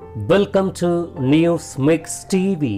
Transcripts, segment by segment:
welcome to news mix TV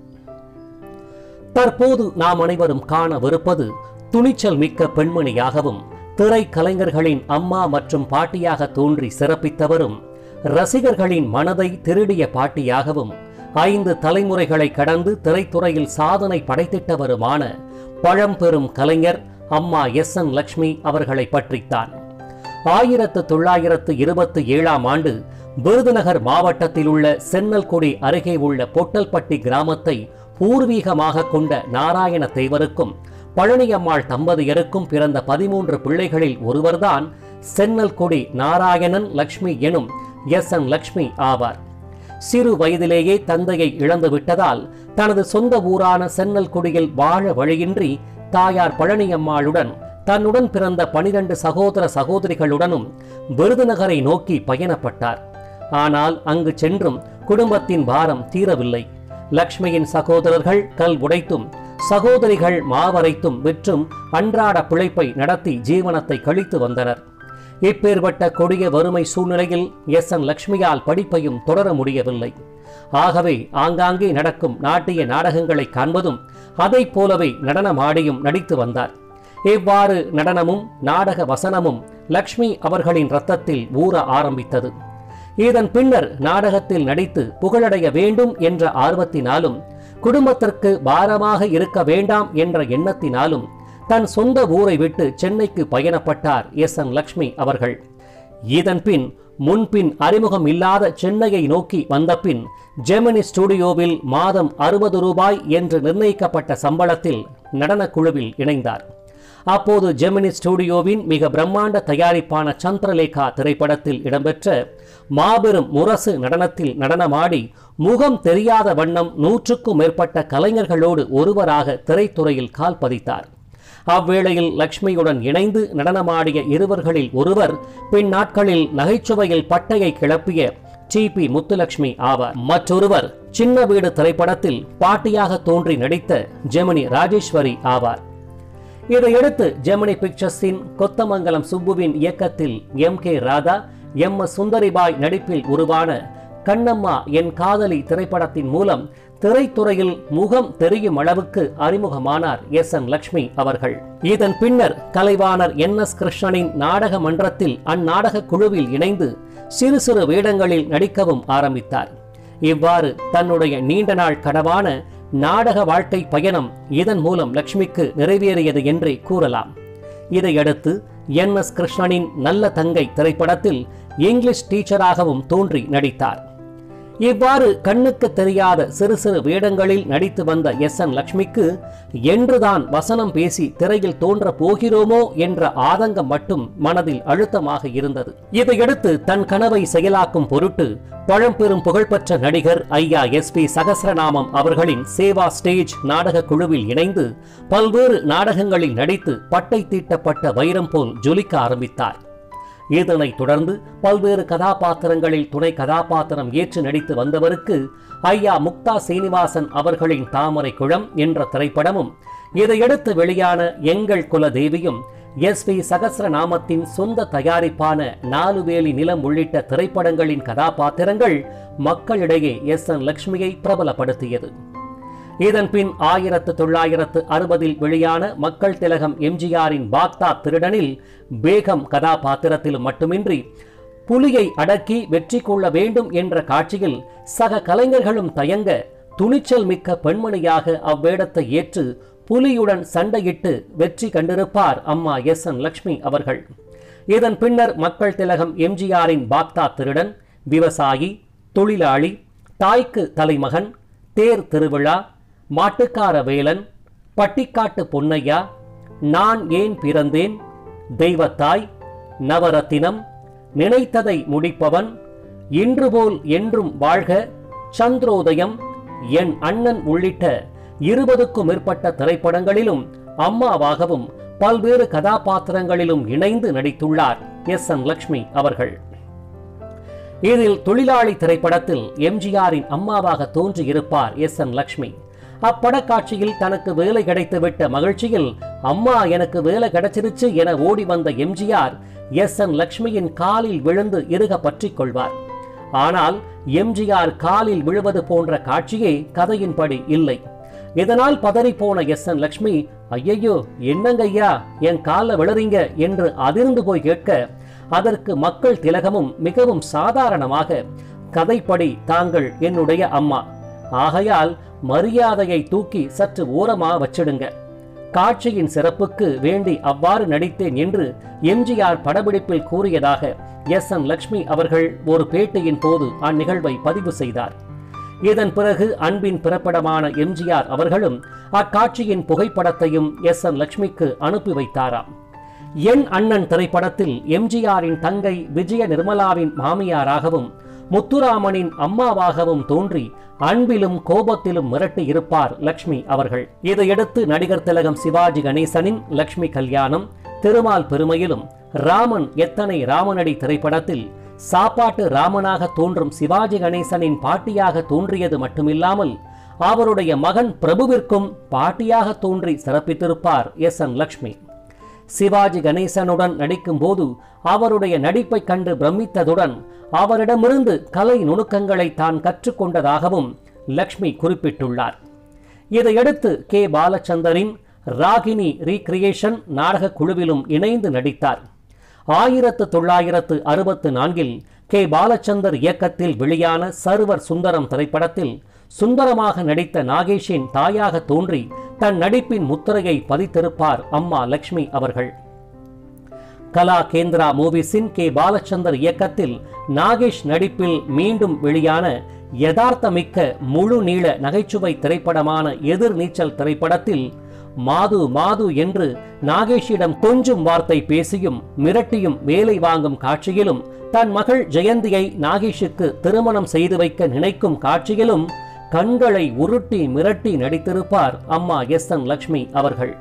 தற்போது நாம் அனைவரும் காணவிருப்பது துணிச்சல் மிக்க பெண்மணியாகவும் திரை கலைஞர்களின் அம்மா மற்றும் பாட்டியாக தோன்றி சிறப்பித்தவரும் ரசிகர்களின் மனதை திருடிய பாட்டியாகவும் ஐந்து தலைமுறைகளை கடந்து திரைத்துறையில் சாதனை படைத்திட்டவருமான பழம்பெரும் கலைஞர் அம்மா எஸ் என் லக்ஷ்மி அவர்களை பற்றித்தான் ஆயிரத்து தொள்ளாயிரத்து இருபத்தி ஏழாம் ஆண்டு விருதுநகர் மாவட்டத்தில் உள்ள சென்னல்குடி அருகே உள்ள பொட்டல்பட்டி கிராமத்தை பூர்வீகமாக கொண்ட நாராயண தேவருக்கும் பழனியம்மாள் தம்பதியருக்கும் பிறந்த பதிமூன்று பிள்ளைகளில் ஒருவர்தான் சென்னல்குடி நாராயணன் லக்ஷ்மி எனும் எஸ் என் லக்ஷ்மி ஆவார் சிறு வயதிலேயே தந்தையை இழந்து விட்டதால் தனது சொந்த ஊரான சென்னல்குடியில் வாழ வழியின்றி தாயார் பழனியம்மாளுடன் தன்னுடன் பிறந்த பனிரெண்டு சகோதர சகோதரிகளுடனும் விருதுநகரை நோக்கி பயணப்பட்டார் ஆனால் அங்கு சென்றும் குடும்பத்தின் பாரம் தீரவில்லை லக்ஷ்மியின் சகோதரர்கள் கல் உடைத்தும் சகோதரிகள் மாவரைத்தும் விற்றும் அன்றாட பிழைப்பை நடத்தி ஜீவனத்தை கழித்து வந்தனர் இப்பேற்பட்ட கொடிய வறுமை சூழ்நிலையில் எஸ் என் லக்ஷ்மியால் படிப்பையும் தொடர முடியவில்லை ஆகவே ஆங்காங்கே நடக்கும் நாட்டிய நாடகங்களை காண்பதும் அதைப் போலவே நடனமாடியும் நடித்து வந்தார் இவ்வாறு நடனமும் நாடக வசனமும் லக்ஷ்மி அவர்களின் ரத்தத்தில் ஊற ஆரம்பித்தது இதன் பின்னர் நாடகத்தில் நடித்து புகழடைய வேண்டும் என்ற ஆர்வத்தினாலும் குடும்பத்திற்கு பாரமாக இருக்க வேண்டாம் என்ற எண்ணத்தினாலும் தன் சொந்த ஊரை விட்டு சென்னைக்கு பயணப்பட்டார் எஸ் என் லக்ஷ்மி அவர்கள் இதன் பின் முன்பின் அறிமுகம் இல்லாத சென்னையை நோக்கி வந்தபின் ஜெமினி ஸ்டுடியோவில் மாதம் அறுபது ரூபாய் என்று நிர்ணயிக்கப்பட்ட சம்பளத்தில் நடனக் குழுவில் இணைந்தார் அப்போது ஜெமினி ஸ்டுடியோவின் மிக பிரம்மாண்ட தயாரிப்பான சந்திரலேகா திரைப்படத்தில் இடம்பெற்ற மாபெரும் முரசு நடனத்தில் நடனமாடி முகம் தெரியாத வண்ணம் நூற்றுக்கும் மேற்பட்ட கலைஞர்களோடு ஒருவராக திரைத்துறையில் கால் பதித்தார் அவ்வேளையில் லக்ஷ்மியுடன் இணைந்து நடனமாடிய இருவர்களில் ஒருவர் பின் நாட்களில் நகைச்சுவையில் பட்டையை கிளப்பிய டி பி முத்துலட்சுமி ஆவார் மற்றொருவர் சின்ன வீடு திரைப்படத்தில் பாட்டியாக தோன்றி நடித்த ஜெமினி ராஜேஸ்வரி ஆவார் இதையடுத்து ஜெமினி பிக்சர்ஸின் கொத்தமங்கலம் சுப்புவின் இயக்கத்தில் M K Radha M S Sundaribai நடிப்பில் உருவான கண்ணம்மா என் காதலி திரைப்படத்தின் மூலம் திரைத்துறையில் முகம் தெரியும் அளவுக்கு அறிமுகமானார் எஸ் என் லக்ஷ்மி அவர்கள் இதன் பின்னர் கலைவாணர் என் எஸ் கிருஷ்ணனின் நாடக மன்றத்தில் அந்நாடக குழுவில் இணைந்து சிறு சிறு வேடங்களில் நடிக்கவும் ஆரம்பித்தார் இவ்வாறு தன்னுடைய நீண்ட நாள் கனவான நாடக வாழ்க்கை பயணம் இதன் மூலம் லக்ஷ்மிக்கு நிறைவேறியது என்றே கூறலாம் இதையடுத்து என் எஸ் கிருஷ்ணனின் நல்ல தங்கை திரைப்படத்தில் இங்கிலீஷ் டீச்சராகவும் தோன்றி நடித்தார் இவ்வாறு கண்ணுக்கு தெரியாத சிறு சிறு வேடங்களில் நடித்து வந்த எஸ் என் லக்ஷ்மிக்கு என்றுதான் வசனம் பேசி திரையில் தோன்ற போகிறோமோ என்ற ஆதங்கம் மட்டும் மனதில் அழுத்தமாக இருந்தது இதையடுத்து தன் கனவை செயலாக்கும் பொருட்டு பழம்பெரும் புகழ்பெற்ற நடிகர் ஐயா எஸ் பி சகசிரநாமம் அவர்களின் சேவா ஸ்டேஜ் நாடக குழுவில் இணைந்து பல்வேறு நாடகங்களில் நடித்து பட்டை தீட்டப்பட்ட வைரம் போல் ஜொலிக்க ஆரம்பித்தார் இதனைத் தொடர்ந்து பல்வேறு கதாபாத்திரங்களில் துணை கதாபாத்திரம் ஏற்று நடித்து வந்தவருக்கு ஐயா முக்தா சீனிவாசன் அவர்களின் தாமரை குளம் என்ற திரைப்படமும் இதையடுத்து வெளியான எங்கள் குல தேவியும் எஸ் வி சகசிரநாமத்தின் சொந்த தயாரிப்பான நாலு வேலி நிலம் உள்ளிட்ட திரைப்படங்களின் கதாபாத்திரங்கள் மக்களிடையே எஸ் என் லட்சுமியை பிரபலப்படுத்தியது இதன் பின் ஆயிரத்து தொள்ளாயிரத்து அறுபதில் வெளியான மக்கள் திலகம் எம்ஜிஆரின் பாக்தாத் திருடனில் பேகம் கதாபாத்திரத்திலும் மட்டுமின்றி புலியை அடக்கி வெற்றி கொள்ள வேண்டும் என்ற காட்சியில் சக கலைஞர்களும் தயங்க துணிச்சல் மிக்க பெண்மணியாக அவ்வேடத்தை ஏற்று புலியுடன் சண்டையிட்டு வெற்றி கண்டிருப்பார் அம்மா எஸ் என் லக்ஷ்மி அவர்கள் இதன் பின்னர் மக்கள் திலகம் எம்ஜிஆரின் பாக்தாத் திருடன் விவசாயி தொழிலாளி தாய்க்கு தலைமகன் தேர் திருவிழா மாட்டுக்கார வேலன் பட்டிக்காட்டு பொன்னையா நான் ஏன் பிறந்தேன் தெய்வத்தாய் நவரத்தினம் நினைத்ததை முடிப்பவன் இன்று போல் என்றும் வாழ்க சந்திரோதயம் என் அண்ணன் உள்ளிட்ட இருபதுக்கும் மேற்பட்ட திரைப்படங்களிலும் அம்மாவாகவும் பல்வேறு கதாபாத்திரங்களிலும் இணைந்து நடித்துள்ளார் எஸ் என் லக்ஷ்மி அவர்கள் இதில் தொழிலாளி திரைப்படத்தில் எம்ஜிஆரின் அம்மாவாக தோன்றியிருப்பார் எஸ் என் லக்ஷ்மி அப்படக்காட்சியில் தனக்கு வேலை கிடைத்துவிட்ட மகிழ்ச்சியில் அம்மா எனக்கு வேலை கிடைச்சிருச்சு என ஓடி வந்த எம்ஜிஆர் எஸ் என் லக்ஷ்மியின் காலில் விழுந்து இறுக பற்றிக் கொள்வார் ஆனால் எம்ஜிஆர் காலில் விழுவது போன்ற காட்சியே கதையின்படி இல்லை இதனால் பதறிப்போன எஸ் என் லட்சுமி ஐயையோ என்னங்கய்யா என் கால விழுறீங்க என்று அதிர்ந்து போய் கேட்க அதற்கு மக்கள் திலகமும் மிகவும் சாதாரணமாக கதைப்படி தாங்கள் என்னுடைய அம்மா ஆகையால் மரியாதையை தூக்கி சற்று ஓரமா வச்சிடுங்க காட்சியின் சிறப்புக்கு வேண்டி அவ்வாறு நடித்தேன் என்று எம்ஜிஆர் படப்பிடிப்பில் கூறியதாக எஸ் என் லட்சுமி அவர்கள் ஒரு பேட்டியின் போது அந்நிகழ்வை பதிவு செய்தார் இதன் பிறகு அன்பின் பிறப்பிடமான எம்ஜிஆர் அவர்களும் அக்காட்சியின் புகைப்படத்தையும் எஸ் என் லட்சுமிக்கு அனுப்பி வைத்தாராம் என் அண்ணன் திரைப்படத்தில் எம்ஜிஆரின் தங்கை விஜய நிர்மலாவின் மாமியாராகவும் முத்துராமனின் அம்மாவாகவும் தோன்றி அன்பிலும் கோபத்திலும் மிரட்டி இருப்பார் லக்ஷ்மி அவர்கள் இதையடுத்து நடிகர் திலகம் சிவாஜி கணேசனின் லக்ஷ்மி கல்யாணம் திருமால் பெருமையிலும் ராமன் எத்தனை ராமனடி திரைப்படத்தில் சாப்பாட்டு ராமனாக தோன்றும் சிவாஜி கணேசனின் பாட்டியாக தோன்றியது மட்டுமில்லாமல் அவருடைய மகன் பிரபுவிற்கும் பாட்டியாக தோன்றி சிறப்பித்திருப்பார் எஸ் என் லக்ஷ்மி சிவாஜி கணேசனுடன் நடிக்கும்போது அவருடைய நடிப்பைக் கண்டு பிரமித்ததுடன் அவரிடமிருந்து கலை நுணுக்கங்களை தான் கற்றுக்கொண்டதாகவும் லக்ஷ்மி குறிப்பிட்டுள்ளார் இதையடுத்து கே பாலச்சந்தரின் ராகினி ரீக்ரியேஷன் நாடகக் குழுவிலும் இணைந்து நடித்தார் ஆயிரத்து தொள்ளாயிரத்து அறுபத்து நான்கில் கே பாலச்சந்தர் இயக்கத்தில் வெளியான சர்வர் சுந்தரம் திரைப்படத்தில் சுந்தரமாக நடித்த நாகேஷின் தாயாக தோன்றி தன் நடிப்பின் முத்திரையை பதித்திருப்பார் அம்மா லக்ஷ்மி அவர்கள் கலா கேந்திரா மூவிஸின் கே பாலச்சந்தர் இயக்கத்தில் நாகேஷ் நடிப்பில் மீண்டும் வெளியான யதார்த்தமிக்க முழு நீள நகைச்சுவை திரைப்படமான எதிர்நீச்சல் திரைப்படத்தில் மாது மாது என்று நாகேஷிடம் கொஞ்சும் வார்த்தை பேசியும் மிரட்டியும் வேலை வாங்கும் காட்சியிலும் தன் மகள் ஜெயந்தியை நாகேஷுக்கு திருமணம் செய்து வைக்க நினைக்கும் காட்சியிலும் கண்களை உருட்டி மிரட்டி நடித்திருப்பார் அம்மா எஸ் என் லட்சுமி அவர்கள்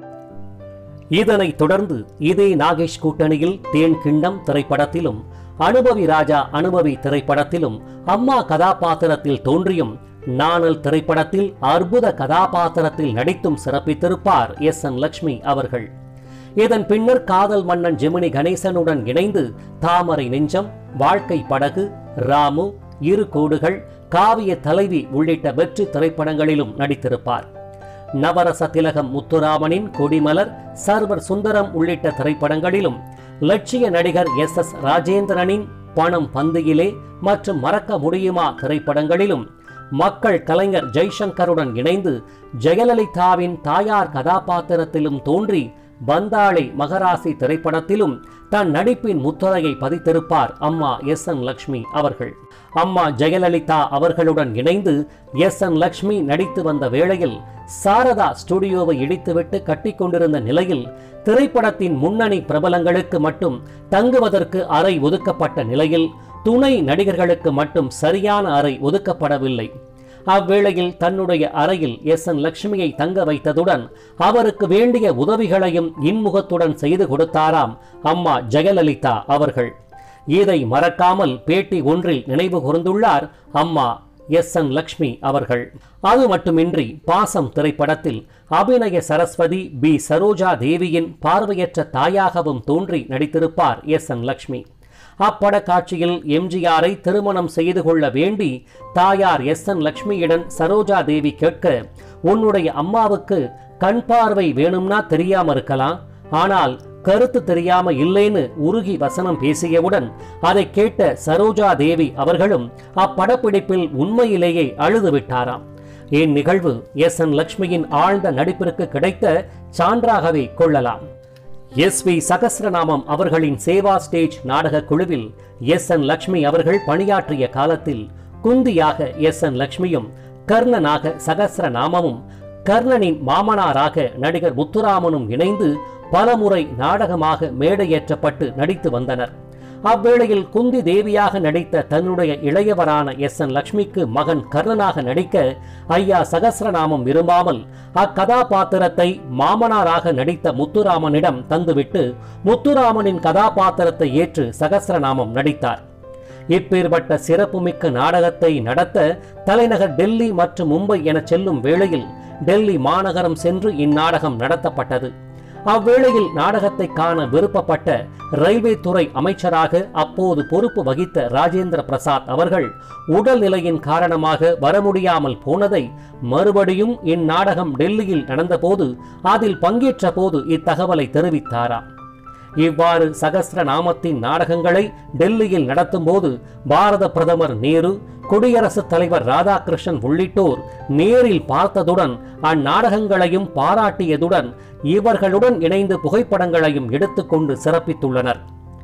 இதனைத் தொடர்ந்து இதே நாகேஷ் கூட்டணியில் தேன் கிண்ணம் திரைப்படத்திலும் அனுபவி ராஜா அனுபவி திரைப்படத்திலும் அம்மா கதாபாத்திரத்தில் தோன்றியும் நாணல் திரைப்படத்தில் அற்புத கதாபாத்திரத்தில் நடித்தும் சிறப்பித்திருப்பார் எஸ் என் லட்சுமி அவர்கள் இதன் பின்னர் காதல் மன்னன் ஜெமினி கணேசனுடன் இணைந்து தாமரை நெஞ்சம் வாழ்க்கை படகு ராமு இரு கோடுகள் காவிய தலைவி உள்ளிட்ட வெற்றி திரைப்படங்களிலும் நடித்திருப்பார் நவரச திலகம் முத்துராமனின் கொடிமலர் சர்வர் சுந்தரம் உள்ளிட்ட திரைப்படங்களிலும் லட்சிய நடிகர் எஸ் எஸ் ராஜேந்திரனின் பணம் பந்தியிலே மற்றும் மறக்க முடியுமா திரைப்படங்களிலும் மக்கள் கலைஞர் ஜெய்சங்கருடன் இணைந்து ஜெயலலிதாவின் தாயார் கதாபாத்திரத்திலும் தோன்றி பந்தாளை மகராசி திரைப்படத்திலும் தன் நடிப்பின் முத்திரையை பதித்திருப்பார் அம்மா எஸ் என் லக்ஷ்மி அவர்கள் அம்மா ஜெயலலிதா அவர்களுடன் இணைந்து எஸ் என் லக்ஷ்மி நடித்து வந்த வேளையில் சாரதா ஸ்டுடியோவை இடித்துவிட்டு கட்டிக்கொண்டிருந்த நிலையில் திரைப்படத்தின் முன்னணி பிரபலங்களுக்கு மட்டும் தங்குவதற்கு அறை ஒதுக்கப்பட்ட நிலையில் துணை நடிகர்களுக்கு மட்டும் சரியான அறை ஒதுக்கப்படவில்லை அவ்வேளையில் தன்னுடைய அறையில் எஸ் என் லட்சுமியை தங்க வைத்ததுடன் அவருக்கு வேண்டிய உதவிகளையும் இன்முகத்துடன் செய்து கொடுத்தாராம் அம்மா ஜெயலலிதா அவர்கள் இதை மறக்காமல் பேட்டி ஒன்றில் நினைவு கூர்ந்துள்ளார் அம்மா எஸ் என் லக்ஷ்மி அவர்கள் அது மட்டுமின்றி பாசம் திரைப்படத்தில் அபிநய சரஸ்வதி பி சரோஜா தேவியின் பார்வையற்ற தாயாகவும் தோன்றி நடித்திருப்பார் எஸ் என் லக்ஷ்மி அப்பட காட்சியில் எம்ஜிஆரை திருமணம் செய்து கொள்ள வேண்டி தாயார் எஸ் என் லட்சுமியிடம் சரோஜா தேவி கேட்க உன்னுடைய அம்மாவுக்கு கண் பார்வை வேணும்னா தெரியாம இருக்கலாம் ஆனால் கருத்து தெரியாம இல்லைன்னு உருகி வசனம் பேசியவுடன் அதை கேட்ட சரோஜா தேவி அவர்களும் அப்படப்பிடிப்பில் உண்மையிலேயே அழுது விட்டாராம் இந்நிகழ்வு எஸ் என் லட்சுமியின் ஆழ்ந்த நடிப்பிற்கு கிடைத்த சான்றாகவே கொள்ளலாம் எஸ் வி சகஸ்ரநாமம் அவர்களின் சேவா ஸ்டேஜ் நாடக குழுவில் எஸ் என் லக்ஷ்மி அவர்கள் பணியாற்றிய காலத்தில் குந்தியாக எஸ் என் லக்ஷ்மியும் கர்ணனாக சகஸ்ரநாமமும் கர்ணனின் மாமனாராக நடிகர் முத்துராமனும் இணைந்து பலமுறை நாடகமாக மேடையேற்றப்பட்டு நடித்து வந்தனர் அவ்வேளையில் குந்தி தேவியாக நடித்த தன்னுடைய இளையவரான எஸ் என் லட்சுமிக்கு மகன் கர்ணனாக நடிக்க ஐயா சகஸ்ரநாமம் விரும்பாமல் அக்கதாபாத்திரத்தை மாமனாராக நடித்த முத்துராமனிடம் தந்துவிட்டு முத்துராமனின் கதாபாத்திரத்தை ஏற்று சகஸ்ரநாமம் நடித்தார் இப்பேற்பட்ட சிறப்புமிக்க நாடகத்தை நடத்த தலைநகர் டெல்லி மற்றும் மும்பை என செல்லும் வேளையில் டெல்லி மாநகரம் சென்று இந்நாடகம் நடத்தப்பட்டது அவ்வேளையில் நாடகத்தை காண விருப்பப்பட்ட ரயில்வே துறை அமைச்சராக அப்போது பொறுப்பு வகித்த ராஜேந்திர பிரசாத் அவர்கள் உடல்நிலையின் காரணமாக வர முடியாமல் போனதை மறுபடியும் இந்நாடகம் டெல்லியில் நடந்தபோது அதில் பங்கேற்ற போது இத்தகவலை தெரிவித்தாராம் இவ்வாறு சகஸ்ர நாமத்தின் நாடகங்களை டெல்லியில் நடத்தும்போது பாரத பிரதமர் நேரு குடியரசுத் தலைவர் ராதாகிருஷ்ணன் உள்ளிட்டோர் நேரில் பார்த்ததுடன் அந்நாடகங்களையும் பாராட்டியதுடன் இவர்களுடன் இணைந்து புகைப்படங்களையும் எடுத்துக்கொண்டு சிறப்பித்துள்ளனர்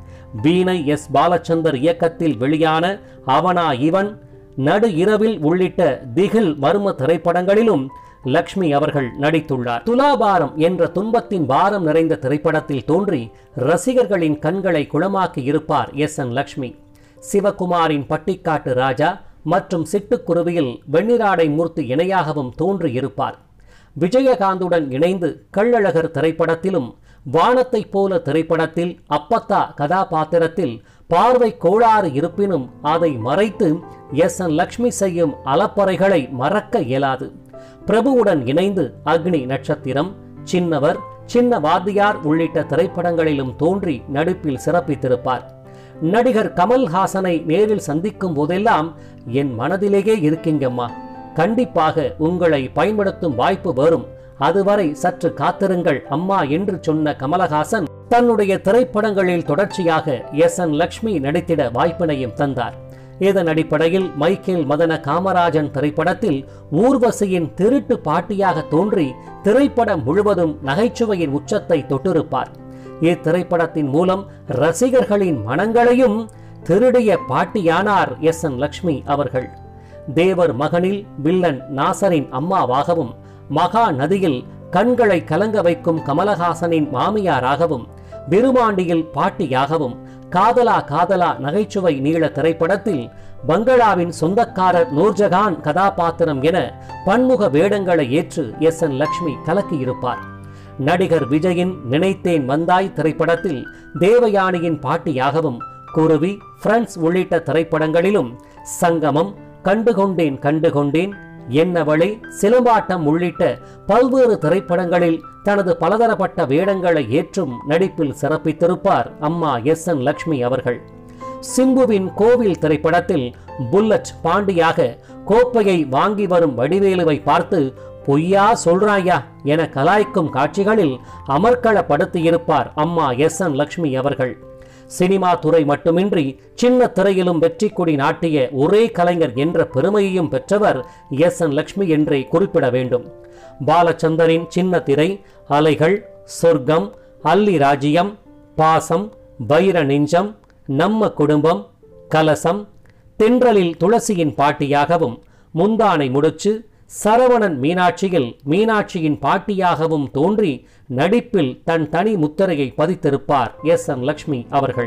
வீணை எஸ் பாலச்சந்தர் இயக்கத்தில் வெளியான அவனா இவன் நடு இரவில் உள்ளிட்ட திகில் மர்ம திரைப்படங்களிலும் லக்ஷ்மி அவர்கள் நடித்துள்ளார் துலாபாரம் என்ற துன்பத்தின் பாரம் நிறைந்த திரைப்படத்தில் தோன்றி ரசிகர்களின் கண்களை குளமாக்கி இருப்பார் எஸ் என் லக்ஷ்மி சிவகுமாரின் பட்டிக்காட்டு ராஜா மற்றும் சிட்டுக்குருவியில் வெண்ணிராடை மூர்த்தி இணையாகவும் தோன்றியிருப்பார் விஜயகாந்துடன் இணைந்து கள்ளழகர் திரைப்படத்திலும் வானத்தைப் போல திரைப்படத்தில் அப்பத்தா கதாபாத்திரத்தில் பார்வை கோளாறு இருப்பினும் அதை மறைத்து எஸ் என் லக்ஷ்மி செய்யும் அலப்பறைகளை மறக்க இயலாது பிரபுவுடன் இணைந்து அக்னி நட்சத்திரம் சின்னவர் சின்ன வாத்தியார் உள்ளிட்ட திரைப்படங்களிலும் தோன்றி நடிப்பில் சிறப்பித்திருப்பார் நடிகர் கமல்ஹாசனை நேரில் சந்திக்கும் போதெல்லாம் என் மனதிலேயே இருக்கீங்கம்மா கண்டிப்பாக உங்களை பயன்படுத்தும் வாய்ப்பு வரும் அதுவரை சற்று காத்திருங்கள் அம்மா என்று சொன்ன கமலஹாசன் தன்னுடைய திரைப்படங்களில் தொடர்ச்சியாக எஸ் என் லக்ஷ்மி நடித்திட வாய்ப்பினையும் தந்தார் இதன் அடிப்படையில் மைக்கேல் மதன காமராஜன் திரைப்படத்தில் ஊர்வசியின் திருட்டு பாட்டியாக தோன்றி திரைப்படம் முழுவதும் நகைச்சுவையின் உச்சத்தை தொட்டிருப்பார் இத்திரைப்படத்தின் மூலம் ரசிகர்களின் மனங்களையும் திருடிய பாட்டியானார் எஸ் என் லக்ஷ்மி அவர்கள் தேவர் மகனில் வில்லன் நாசரின் அம்மாவாகவும் மகா நதியில் கண்களை கலங்க வைக்கும் கமலஹாசனின் மாமியாராகவும் விருமாண்டியில் பாட்டியாகவும் காதலா காதலா நகைச்சுவை நீள திரைப்படத்தில் பங்களாவின் சொந்தக்காரர் நூர்ஜஹான் கதாபாத்திரம் என பன்முக வேடங்களை ஏற்று எஸ் என் லக்ஷ்மி கலக்கியிருப்பார் நடிகர் விஜயின் நினைத்தேன் வந்தாய் திரைப்படத்தில் தேவயானியின் பாட்டியாகவும் குருவி ஃப்ரெண்ட்ஸ் உள்ளிட்ட திரைப்படங்களிலும் சங்கமம் கண்டுகொண்டேன் கண்டுகொண்டேன் என்னவளே சிலம்பாட்டம் உள்ளிட்ட பல்வேறு திரைப்படங்களில் தனது பலதரப்பட்ட வேடங்களை ஏற்றும் நடிப்பில் சிறப்பித்திருப்பார் அம்மா எஸ் என் லக்ஷ்மி அவர்கள் சிம்புவின் கோவில் திரைப்படத்தில் புல்லட் பாண்டியாக கோப்பையை வாங்கி வரும் வடிவேலுவை பார்த்து பொய்யா சொல்றாயா என கலாய்க்கும் காட்சிகளில் அமர்க்களப்படுத்தியிருப்பார் அம்மா எஸ் என் லக்ஷ்மி அவர்கள் சினிமா துறை மட்டுமின்றி சின்ன திரையிலும் வெற்றி கொடி நாட்டிய ஒரே கலைஞர் என்ற பெருமையையும் பெற்றவர் எஸ் என் லக்ஷ்மி என்றே குறிப்பிட வேண்டும் பாலச்சந்தரின் சின்ன திரை அலைகள் சொர்க்கம் அல்லி ராஜ்யம் பாசம் வைர நெஞ்சம் நம்ம குடும்பம் கலசம் தென்றலில் துளசியின் பாட்டியாகவும் முந்தானை முடிச்சு சரவணன் மீனாட்சியில் மீனாட்சியின் பாட்டியாகவும் தோன்றி நடிப்பில் தன் தனி முத்திரையை பதித்திருப்பார் எஸ் என் லக்ஷ்மி அவர்கள்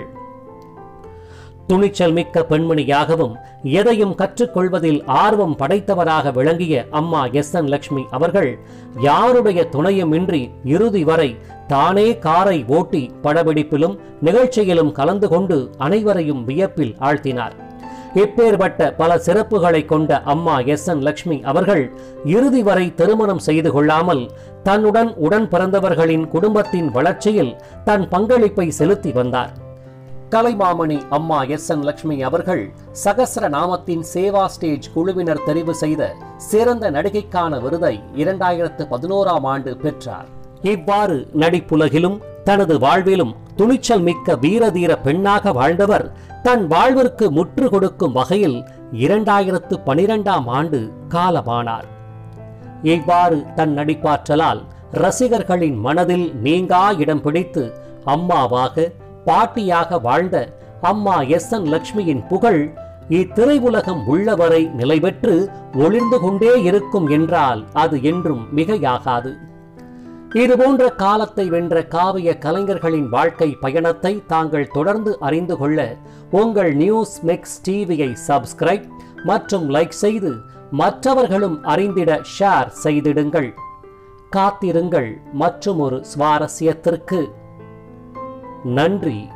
துணிச்சல் மிக்க பெண்மணியாகவும் எதையும் கற்றுக்கொள்வதில் ஆர்வம் படைத்தவராக விளங்கிய அம்மா எஸ் என் லக்ஷ்மி அவர்கள் யாருடைய துணையுமின்றி இறுதி வரை தானே காரை ஓட்டி படப்பிடிப்பிலும் நிகழ்ச்சியிலும் கலந்து கொண்டு அனைவரையும் வியப்பில் ஆழ்த்தினார் இப்பேற்பட்ட பல சிறப்புகளை கொண்ட அம்மா எஸ் என் லக்ஷ்மி அவர்கள் இறுதி வரை திருமணம் செய்து கொள்ளாமல் தன்னுடன் உடன் பிறந்தவர்களின் குடும்பத்தின் வளர்ச்சியில் தன் பங்களிப்பை செலுத்தி வந்தார் கலைமாமணி அம்மா எஸ் என் லட்சுமி அவர்கள் சகஸ்ர நாமத்தின் சேவா ஸ்டேஜ் குழுவினர் தெரிவு செய்த சிறந்த நடிகைக்கான விருதை இரண்டாயிரத்து பதினோராம் ஆண்டு பெற்றார் இவ்வாறு நடிப்புலகிலும் தனது வாழ்விலும் துணிச்சல் மிக்க வீரதீர பெண்ணாக வாழ்ந்தவர் தன் வாழ்விற்கு முற்று கொடுக்கும் வகையில் இரண்டாயிரத்து பனிரெண்டாம் ஆண்டு காலமானார் இவ்வாறு தன் நடிப்பாற்றலால் ரசிகர்களின் மனதில் நீங்கா இடம் பிடித்து அம்மாவாக பாட்டியாக வாழ்ந்த அம்மா எஸ் என் லட்சுமியின் புகழ் இத்திரையுலகம் உள்ளவரை நிலை பெற்று ஒளிர்ந்து கொண்டே இருக்கும் என்றால் அது என்றும் மிகையாகாது இதுபோன்ற காலத்தை வென்ற காவிய கலைஞர்களின் வாழ்க்கை பயணத்தை தாங்கள் தொடர்ந்து அறிந்து கொள்ள உங்கள் நியூஸ் மிக்ஸ் டிவியை சப்ஸ்கிரைப் மற்றும் லைக் செய்து மற்றவர்களும் அறிந்திட ஷேர் செய்திடுங்கள் காத்திருங்கள் மற்றும் ஒரு சுவாரஸ்யத்திற்கு நன்றி